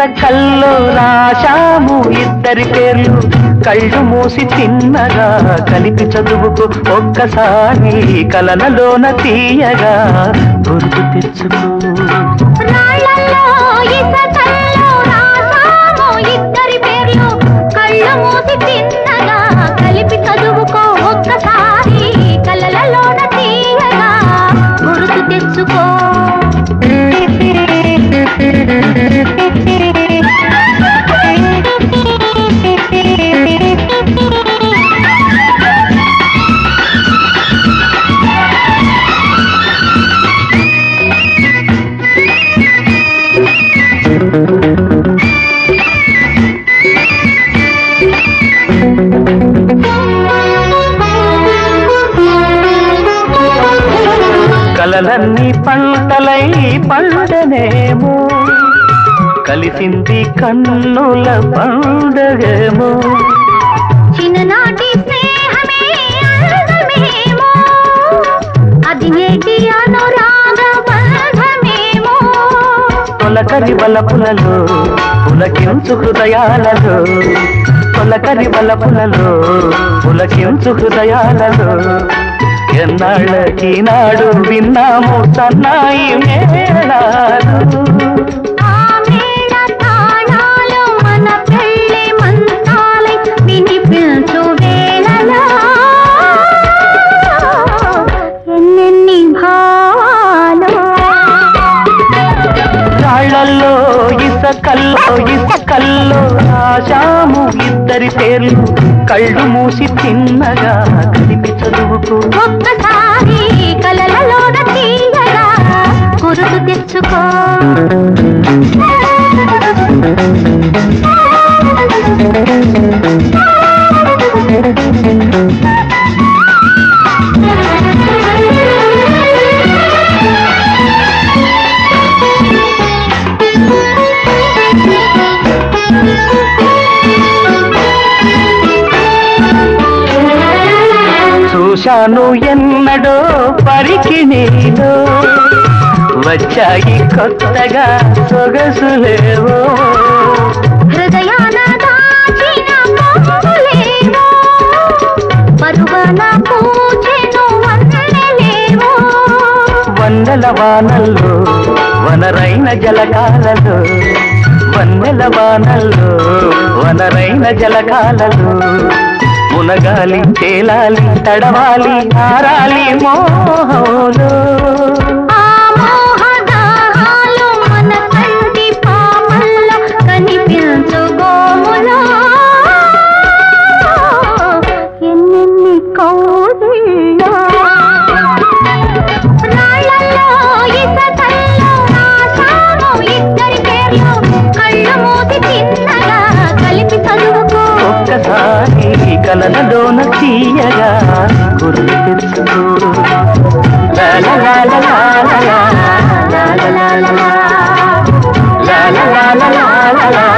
కల్లో రాశాము ఇద్దరి పేర్లు కళ్ళు మూసి చిన్నగా కలిపి చదువుకు ఒక్కసారి కలనలోన తీయగా గుర్తు తెచ్చుకో రాళ్ళల్లో ఇసకల్లో రాసాము ఇద్దరి పేర్లు కళ్ళు మూసి చిన్నగా కలిపి చదువుకో ఒక్కసారి కలలలోన తీయగా గుర్తు తెచ్చుకో కలలన్నీ పంటలై పండనేమో కలిసింది కన్నుల పండగేమో చిన్ననాటి స్నేహమే అందమేమో అది నేటి అనురాగ బంధమేమో తొలకరి బలపులలో పులకించు హృదయాలలో తొలకరి బలపులలో పులకించు హృదయాలలో ఎన్నాళ్ళకి నాడు విన్నాము సన్నాయి మేళాలు ఆ మేళ తాళాలు మన పెళ్ళి మంత్రాలై వినిపించు వేళలో ఎన్నెన్ని భావాలు రాళ్లల్లో ఇసకల్లో ఇసకల్లో రాశాము ఇద్దరి పేర్లు కళ్ళు మూసి చిన్నగా కలిపి చదువుకు ఒక్కసారి కలలలోన తీయగా గురుతు తెచ్చుకో చూశాను ఎన్నడో పరికి నీలో వచ్చాయి కొత్తగా సొగసులేవో హృదయాన దాచిన మోహలేవో పరువన పూచెను వన్నెలేవో వన్నెల వానల్లో వనరైన జలకాలలో వన్నెల వానల్లో వనరైన జలకాలలో మునగాలి తేలాలి తడవాలి ఆరాలి మోహంలో ఆ మోహదాహాలు మన కంటి పాపల్లో కనిపించు గోములో ఎన్నెన్ని కౌగిల్లో రాళ్ళల్లో ఇసకల్లో రాశాము ఇద్దరి పేర్లు కళ్ళు మూసి చిన్నగా కలిపి చదువుకో ఒక్కసారి కలనలోన తీయగా గుర్తు తెచ్చుకో లా లా లా లా లా లా లా లా లా లా లా లా లా లా లా లా లా